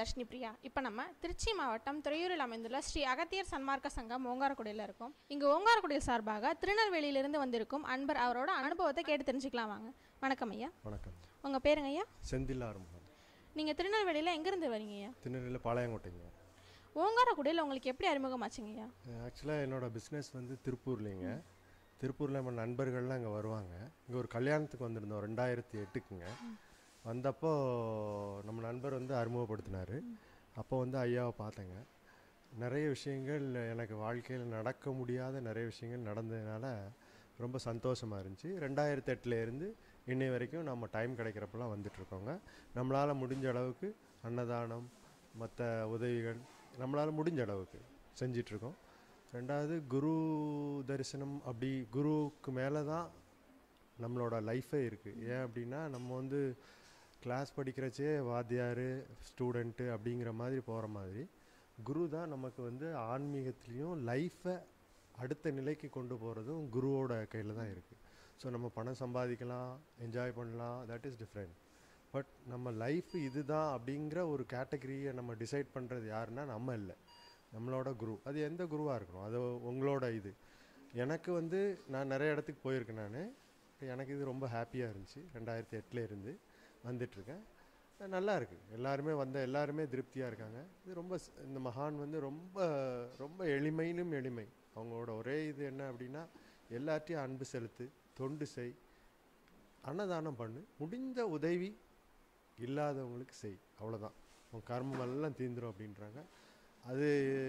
தர்ஷினி பிரியா இப்போ நம்ம திருச்சி மாவட்டம் துறையூரில் அமைந்துள்ள ஸ்ரீ அகத்தியர் சன்மார்க்க சங்கம் ஓங்காரக்குடியில் இருக்கோம் இங்கே ஓங்காரக்குடியில் சார்பாக திருநெல்வேலியிலிருந்து வந்திருக்கும் அன்பர் அவரோட அனுபவத்தை கேட்டு தெரிஞ்சுக்கலாம் வாங்க வணக்கம் ஐயா வணக்கம் உங்கள் பேருங்க ஐயா செந்தில் ஆரம்பம் நீங்கள் திருநெல்வேலியில் எங்கேருந்து வரீங்க ஐயா திருநெல்வேலியில் பாளையங்கோட்டைங்க ஓங்காரக்குடியில் உங்களுக்கு எப்படி அறிமுகமாச்சுங்க ஐயா ஆக்சுவலாக என்னோடய பிஸ்னஸ் வந்து திருப்பூர்லேங்க திருப்பூரில் நம்ம நண்பர்கள்லாம் இங்கே வருவாங்க இங்கே ஒரு கல்யாணத்துக்கு வந்திருந்தோம் ரெண்டாயிரத்தி எட்டுக்குங்க வந்தப்போ நம்ம நண்பர் வந்து அறிமுகப்படுத்தினார் அப்போ வந்து ஐயாவை பார்த்தேங்க நிறைய விஷயங்கள் எனக்கு வாழ்க்கையில் நடக்க முடியாத நிறைய விஷயங்கள் நடந்ததுனால ரொம்ப சந்தோஷமாக இருந்துச்சு ரெண்டாயிரத்தி எட்டுலேருந்து இன்னை வரைக்கும் நம்ம டைம் கிடைக்கிறப்பெல்லாம் வந்துட்டுருக்கோங்க நம்மளால் முடிஞ்ச அளவுக்கு அன்னதானம் மற்ற உதவிகள் நம்மளால் முடிஞ்ச அளவுக்கு செஞ்சிட்ருக்கோம் ரெண்டாவது குரு தரிசனம் அப்படி குருவுக்கு மேலே தான் நம்மளோட லைஃபே இருக்குது ஏன் அப்படின்னா நம்ம வந்து கிளாஸ் படிக்கிறச்சே வாத்தியார் ஸ்டூடெண்ட்டு அப்படிங்கிற மாதிரி போகிற மாதிரி குரு தான் நமக்கு வந்து ஆன்மீகத்துலேயும் லைஃப்பை அடுத்த நிலைக்கு கொண்டு போகிறதும் குருவோட கையில் தான் இருக்குது ஸோ நம்ம பணம் சம்பாதிக்கலாம் என்ஜாய் பண்ணலாம் தட் இஸ் டிஃப்ரெண்ட் பட் நம்ம லைஃப் இதுதான் அப்படிங்கிற ஒரு கேட்டகரியை நம்ம டிசைட் பண்ணுறது யாருன்னா நம்ம இல்லை நம்மளோட குரு அது எந்த குருவாக இருக்கணும் அது உங்களோட இது எனக்கு வந்து நான் நிறைய இடத்துக்கு போயிருக்கேன் நான் எனக்கு இது ரொம்ப ஹாப்பியாக இருந்துச்சு ரெண்டாயிரத்தி எட்டில் இருந்து வந்துட்டுருக்கேன் நல்லா இருக்குது எல்லாருமே வந்த எல்லாருமே திருப்தியாக இருக்காங்க இது ரொம்ப ஸ்- இந்த மகான் வந்து ரொம்ப ரொம்ப எளிமையிலும் எளிமை அவங்களோட ஒரே இது என்ன அப்படின்னா எல்லாத்தையும் அன்பு செலுத்து தொண்டு செய் அன்னதானம் பண்ணு முடிஞ்ச உதவி இல்லாதவங்களுக்கு செய் அவ்வளோதான் உன் கர்மம் எல்லாம் தீந்துரும் அப்படின்றாங்க அது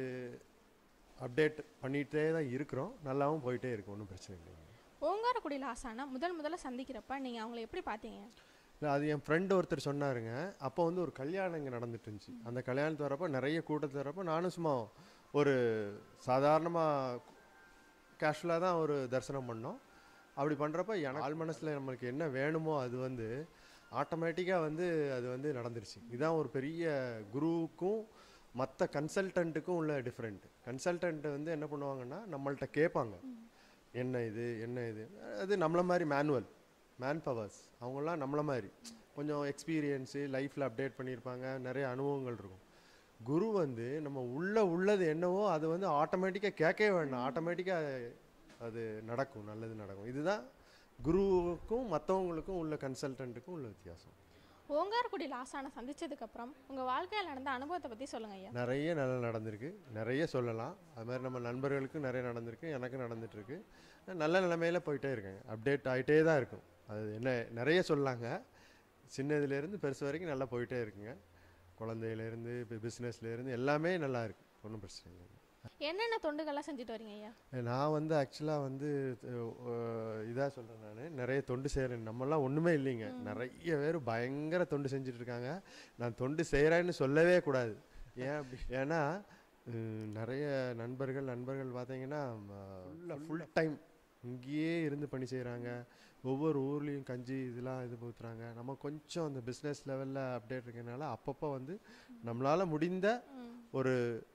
அப்டேட் பண்ணிகிட்டே தான் இருக்கிறோம் நல்லாவும் போயிட்டே இருக்கு ஒன்றும் பிரச்சனை இல்லைங்க ஓங்காரக்குடியில் ஆசானை முதல் முதல்ல சந்திக்கிறப்ப நீங்கள் அவங்கள எப்படி பார்த்தீங்க இல்லை அது என் ஃப்ரெண்டு ஒருத்தர் சொன்னாருங்க அப்போ வந்து ஒரு கல்யாணம் இங்கே நடந்துட்டு இருந்துச்சு அந்த கல்யாணத்து வரப்போ நிறைய கூட்டத்து வரப்போ நானும் சும்மா ஒரு சாதாரணமாக கேஷுவலாக தான் ஒரு தரிசனம் பண்ணோம் அப்படி பண்ணுறப்ப எனக்கு ஆள் மனசில் நம்மளுக்கு என்ன வேணுமோ அது வந்து ஆட்டோமேட்டிக்காக வந்து அது வந்து நடந்துருச்சு இதுதான் ஒரு பெரிய குருவுக்கும் மற்ற கன்சல்டண்ட்டுக்கும் உள்ள டிஃப்ரெண்ட் கன்சல்டன்ட் வந்து என்ன பண்ணுவாங்கன்னா நம்மள்ட்ட கேட்பாங்க என்ன இது என்ன இது அது நம்மள மாதிரி மேனுவல் மேன் பவர்ஸ் அவங்களாம் நம்மள மாதிரி கொஞ்சம் எக்ஸ்பீரியன்ஸு லைஃப்பில் அப்டேட் பண்ணியிருப்பாங்க நிறைய அனுபவங்கள் இருக்கும் குரு வந்து நம்ம உள்ள உள்ளது என்னவோ அது வந்து ஆட்டோமேட்டிக்காக கேட்கவே வேண்டாம் ஆட்டோமேட்டிக்காக அது நடக்கும் நல்லது நடக்கும் இதுதான் குருவுக்கும் மற்றவங்களுக்கும் உள்ள கன்சல்டண்ட்டுக்கும் உள்ள வித்தியாசம் ஓங்காரக்குடியில் ஆசானை சந்திச்சதுக்கப்புறம் உங்கள் வாழ்க்கையில் நடந்த அனுபவத்தை பற்றி சொல்லுங்க ஐயா நிறைய நல்லா நடந்திருக்கு நிறைய சொல்லலாம் அது மாதிரி நம்ம நண்பர்களுக்கும் நிறைய நடந்திருக்கு எனக்கு நடந்துட்டுருக்கு நல்ல நிலைமையில போயிட்டே இருக்கேங்க அப்டேட் ஆகிட்டே தான் இருக்கும் அது என்ன நிறைய சொல்லாங்க சின்னதுலேருந்து பெருசு வரைக்கும் நல்லா போயிட்டே இருக்குங்க குழந்தையிலேருந்து இப்போ பிஸ்னஸ்லேருந்து எல்லாமே நல்லா இருக்கு ஒன்றும் பிரச்சனை இல்லை என்னென்ன தொண்டுகள்லாம் செஞ்சுட்டு வரீங்க ஐயா நான் வந்து ஆக்சுவலாக வந்து இதாக சொல்கிறேன் நான் நிறைய தொண்டு செய்கிறேன் நம்மலாம் ஒன்றுமே இல்லைங்க நிறைய பேர் பயங்கர தொண்டு செஞ்சுட்டு இருக்காங்க நான் தொண்டு செய்கிறேன்னு சொல்லவே கூடாது ஏன் அப்படி ஏன்னா உம், நிறைய நண்பர்கள் நண்பர்கள் பார்த்தீங்கன்னா ஃபுல் டைம் இங்கேயே இருந்து பணி செய்கிறாங்க ஒவ்வொரு ஊர்லேயும் கஞ்சி இதெல்லாம் இது ஊற்றுறாங்க நம்ம கொஞ்சம் அந்த பிஸ்னஸ் லெவலில் அப்டேட் இருக்கனால அப்பப்போ வந்து நம்மளால் முடிந்த ஒரு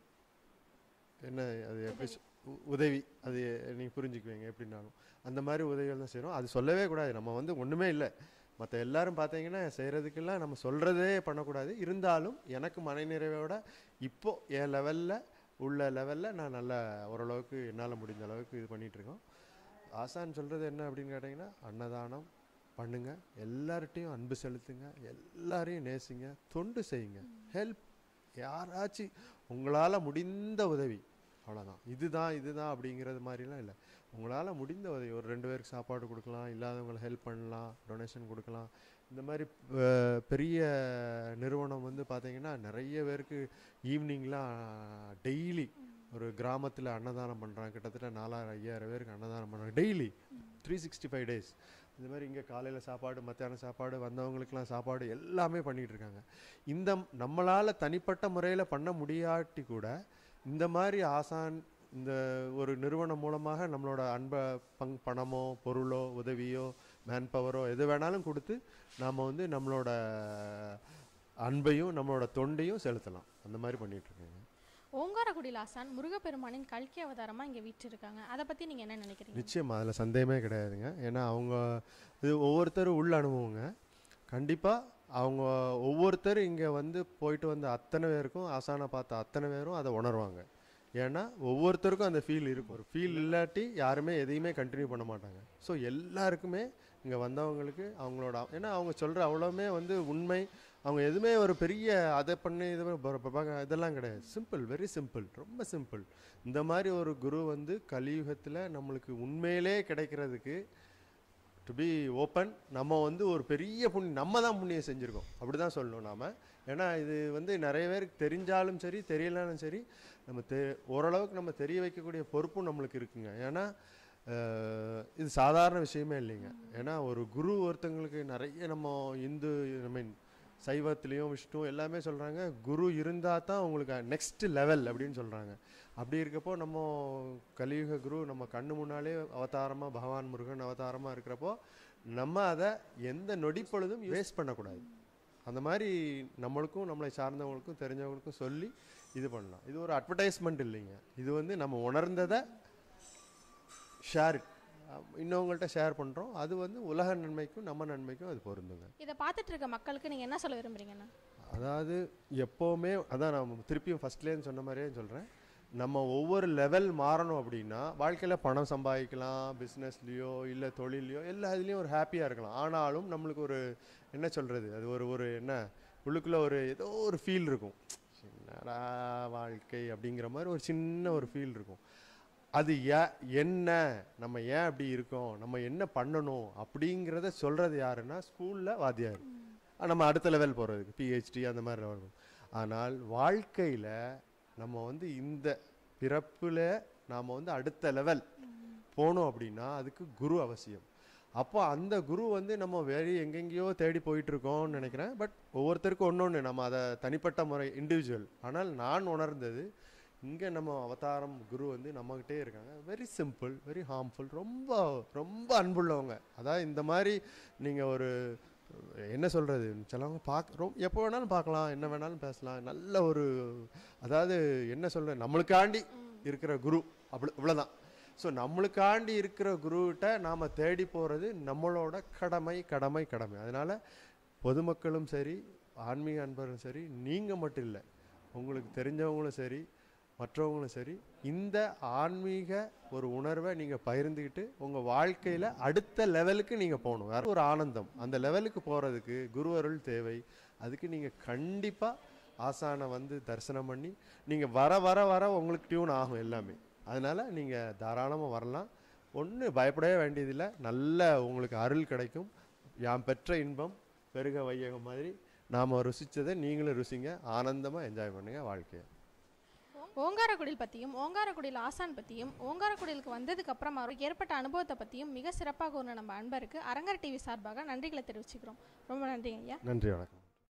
என்ன அது எப்படி சொ- உ- உதவி அது நீங்கள் புரிஞ்சுக்குவீங்க எப்படின்னாலும் அந்த மாதிரி உதவிகள் தான் செய்கிறோம் அது சொல்லவே கூடாது நம்ம வந்து ஒன்றுமே இல்லை மற்ற எல்லாரும் பார்த்தீங்கன்னா செய்கிறதுக்கெல்லாம் நம்ம சொல்கிறதே பண்ணக்கூடாது இருந்தாலும் எனக்கு மனநிறைவோட இப்போ என் லெவலில் உள்ள லெவலில் நான் நல்லா ஓரளவுக்கு என்னால் முடிஞ்ச அளவுக்கு இது பண்ணிட்டு இருக்கோம் ஆசான் சொல்கிறது என்ன அப்படின்னு கேட்டிங்கன்னா அன்னதானம் பண்ணுங்க எல்லார்ட்டையும் அன்பு செலுத்துங்க எல்லாரையும் நேசிங்க தொண்டு செய்யுங்க ஹெல்ப் யாராச்சும் உங்களால் முடிந்த உதவி அவ்வளோதான் இதுதான் இதுதான் அப்படிங்கிறது மாதிரிலாம் இல்லை உங்களால் முடிந்த உதவி ஒரு ரெண்டு பேருக்கு சாப்பாடு கொடுக்கலாம் இல்லாதவங்களை ஹெல்ப் பண்ணலாம் டொனேஷன் கொடுக்கலாம் இந்த மாதிரி அஹ், பெரிய நிறுவனம் வந்து பார்த்தீங்கன்னா நிறைய பேருக்கு ஈவினிங்லாம் டெய்லி ஒரு கிராமத்தில் அன்னதானம் பண்ணுறாங்க கிட்டத்தட்ட நாலாயிரம் ஐயாயிரம் பேருக்கு அன்னதானம் பண்ணுறாங்க daily three sixty five days இந்த மாதிரி இங்கே காலையில் சாப்பாடு மத்தியானம் சாப்பாடு வந்தவங்களுக்கெல்லாம் சாப்பாடு எல்லாமே பண்ணிகிட்டு இருக்காங்க இந்த நம்மளால் தனிப்பட்ட முறையில் பண்ண முடியாட்டி கூட இந்த மாதிரி ஆசான் இந்த ஒரு நிறுவனம் மூலமாக நம்மளோட அன்பை பங் பணமோ பொருளோ உதவியோ மேன் பவரோ எது வேணாலும் கொடுத்து நாம் வந்து நம்மளோட அன்பையும் நம்மளோட தொண்டையும் செலுத்தலாம் அந்த மாதிரி பண்ணிட்டு இருக்காங்க ஓங்காரக்குடியில் ஆசான் முருகப்பெருமானின் கல்கி அவதாரமாக இங்கே வீற்றிருக்காங்க அதை பற்றி நீங்கள் என்ன நினைக்கிறீங்க நிச்சயம் அதில் சந்தேகமே கிடையாதுங்க ஏன்னா அவங்க இது ஒவ்வொருத்தரும் உள்ள அனுபவங்க கண்டிப்பாக அவங்க ஒவ்வொருத்தரும் இங்கே வந்து போயிட்டு வந்த அத்தனை பேருக்கும் ஆசானை பார்த்த அத்தனை பேரும் அதை உணர்வாங்க ஏன்னா ஒவ்வொருத்தருக்கும் அந்த ஃபீல் இருக்கும் ஒரு ஃபீல் இல்லாட்டி யாருமே எதையுமே கண்டினியூ பண்ண மாட்டாங்க ஸோ எல்லாருக்குமே இங்கே வந்தவங்களுக்கு அவங்களோட ஏன்னா அவங்க சொல்கிற அவ்வளோவுமே வந்து உண்மை அவங்க எதுவுமே ஒரு பெரிய அதை பண்ணி இது பண்ணி ப- ப- ப- இதெல்லாம் கிடையாது சிம்பிள் வெரி சிம்பிள் ரொம்ப சிம்பிள் இந்த மாதிரி ஒரு குரு வந்து கலியுகத்தில் நம்மளுக்கு உண்மையிலே கிடைக்கிறதுக்கு டு பி ஓப்பன் நம்ம வந்து ஒரு பெரிய புண்ணியம் நம்ம தான் புண்ணியம் செஞ்சுருக்கோம் அப்படி தான் சொல்லணும் நாம் ஏன்னா இது வந்து நிறைய பேருக்கு தெரிஞ்சாலும் சரி தெரியலனாலும் சரி நம்ம தெ ஓரளவுக்கு நம்ம தெரிய வைக்கக்கூடிய பொறுப்பும் நம்மளுக்கு இருக்குங்க ஏன்னா அஹ், இது சாதாரண விஷயமே இல்லைங்க ஏன்னா ஒரு குரு ஒருத்தங்களுக்கு நிறைய நம்ம இந்து ஐ மீன் சைவத்துலேயும் விஷ்ணு எல்லாமே சொல்கிறாங்க குரு இருந்தால் தான் உங்களுக்கு நெக்ஸ்ட் லெவல் அப்படின்னு சொல்கிறாங்க அப்படி இருக்கப்போ நம்ம கலியுக குரு நம்ம கண்ணு முன்னாலே அவதாரமாக பகவான் முருகன் அவதாரமாக இருக்கிறப்போ நம்ம அதை எந்த நொடி பொழுதும் வேஸ்ட் பண்ணக்கூடாது அந்த மாதிரி நம்மளுக்கும் நம்மளை சார்ந்தவங்களுக்கும் தெரிஞ்சவங்களுக்கும் சொல்லி இது பண்ணலாம் இது ஒரு அட்வர்டைஸ்மெண்ட் இல்லைங்க இது வந்து நம்ம உணர்ந்ததை ஷேர் இன்னொவங்கள்ட்ட ஷேர் பண்ணுறோம் அது வந்து உலக நன்மைக்கும் நம்ம நன்மைக்கும் அது பொருந்துங்க இதை பார்த்துட்டு இருக்க மக்களுக்கு நீங்கள் என்ன சொல்ல விரும்புறீங்கண்ணா அதாவது எப்போவுமே அதான் நான் திருப்பியும் ஃபஸ்ட்லேருந்து சொன்ன மாதிரியே சொல்கிறேன் நம்ம ஒவ்வொரு லெவல் மாறணும் அப்படின்னா வாழ்க்கையில் பணம் சம்பாதிக்கலாம் பிஸ்னஸ்லேயோ இல்லை தொழிலையோ எல்லா இதுலேயும் ஒரு ஹாப்பியாக இருக்கலாம் ஆனாலும் நம்மளுக்கு ஒரு என்ன சொல்கிறது அது ஒரு ஒரு என்ன உள்ளுக்குள்ளே ஒரு ஏதோ ஒரு ஃபீல் இருக்கும் என்னடா வாழ்க்கை அப்படிங்கிற மாதிரி ஒரு சின்ன ஒரு ஃபீல் இருக்கும் அது ஏ என்ன நம்ம ஏன் அப்படி இருக்கோம் நம்ம என்ன பண்ணணும் அப்படிங்கிறத சொல்கிறது யாருன்னா ஸ்கூலில் வாத்தியார் ஆ, நம்ம அடுத்த லெவல் போகிறதுக்கு பிஹெச்டி அந்த மாதிரி level. ஆனால் வாழ்க்கையில் நம்ம வந்து இந்த பிறப்பில் நாம் வந்து அடுத்த லெவல் போகணும் அப்படின்னா அதுக்கு குரு அவசியம் அப்போ அந்த குரு வந்து நம்ம வேறு எங்கெங்கேயோ தேடி போயிட்டு இருக்கோம்னு நினைக்கிறேன் பட் ஒவ்வொருத்தருக்கும் ஒன்று ஒன்று நம்ம அதை தனிப்பட்ட முறை இண்டிவிஜுவல் ஆனால் நான் உணர்ந்தது இங்கே நம்ம அவதாரம் குரு வந்து நம்மகிட்டே இருக்காங்க வெரி சிம்பிள் வெரி ஹார்ம்ஃபுல் ரொம்ப ரொம்ப அன்புள்ளவங்க அதாவது இந்த மாதிரி நீங்கள் ஒரு என்ன சொல்கிறது சிலவங்க பார்க்க ரொம்ப எப்போ வேணாலும் பார்க்கலாம் என்ன வேணாலும் பேசலாம் நல்ல ஒரு அதாவது என்ன சொல்கிறது நம்மளுக்காண்டி இருக்கிற குரு அப்படி இவ்வளோதான் ஸோ நம்மளுக்காண்டி இருக்கிற குருகிட்ட நாம் தேடி போகிறது நம்மளோட கடமை கடமை கடமை அதனால் பொதுமக்களும் சரி ஆன்மீக அன்பரும் சரி நீங்கள் மட்டும் இல்லை உங்களுக்கு தெரிஞ்சவங்களும் சரி மற்றவங்களும் சரி இந்த ஆன்மீக ஒரு உணர்வை நீங்கள் பகிர்ந்துக்கிட்டு உங்கள் வாழ்க்கையில் அடுத்த லெவலுக்கு நீங்கள் போகணும் வேற ஒரு ஆனந்தம் அந்த லெவலுக்கு போகிறதுக்கு குரு அருள் தேவை அதுக்கு நீங்கள் கண்டிப்பாக ஆசானை வந்து தரிசனம் பண்ணி நீங்கள் வர வர வர உங்களுக்கு டியூன் ஆகும் எல்லாமே அதனால் நீங்கள் தாராளமாக வரலாம் ஒன்று பயப்படவே வேண்டியதில்லை நல்ல உங்களுக்கு அருள் கிடைக்கும் யாம் பெற்ற இன்பம் பெருக வையகம் மாதிரி நாம் ருசித்ததை நீங்களும் ருசிங்க ஆனந்தமாக என்ஜாய் பண்ணுங்கள் வாழ்க்கையை ஓங்காரக்குடில் பற்றியும் ஓங்காரக்குடியில் ஆசான் பற்றியும் ஓங்காரக்குடிலுக்கு வந்ததுக்கு அப்புறம் அவருக்கு ஏற்பட்ட அனுபவத்தை பற்றியும் மிக சிறப்பாக ஒரு நம்ம அன்பருக்கு அரங்கர் டிவி சார்பாக நன்றிகளை தெரிவிச்சுக்கிறோம் ரொம்ப நன்றிங்க ஐயா நன்றி வணக்கம்